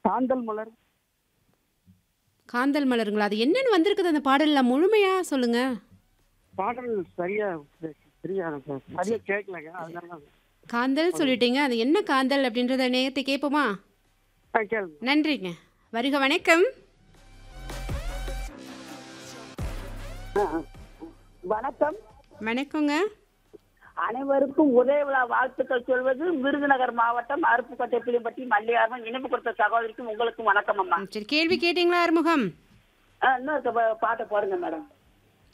காந்தல் மலர் காந்தல் மலருங்களா அது என்னன்னு வந்திருக்குது அந்த பாடல்ல முழுமையா சொல்லுங்க பாடல் சரியா சரியா எனக்கு சரியா கேட்கலங்க அதனால தான் காந்தல் சொல்லிட்டீங்க அது என்ன காந்தல் அப்படின்றத நேயத்தை கேட்போமா ஆ கேளுங்க நன்றிங்க வருக வணக்கம் வணக்கம் வணக்கங்க அனைவருக்கும் உதய விழா வாழ்த்துக்கள் சொல்வது விருதுநகர் மாவட்டம் அருப்புக்கோட்டை பிலிம்பட்டி மல்லிகார்மன் இனிப்பு கொடுத்த சகோதரிக்கும் உங்களுக்கும் வணக்கம் அம்மா ம், சரி கேள்வி கேட்டீங்களா ஆறுமுகம் ஆ, இன்னொரு பா- பாட்டை போடுங்க மேடம்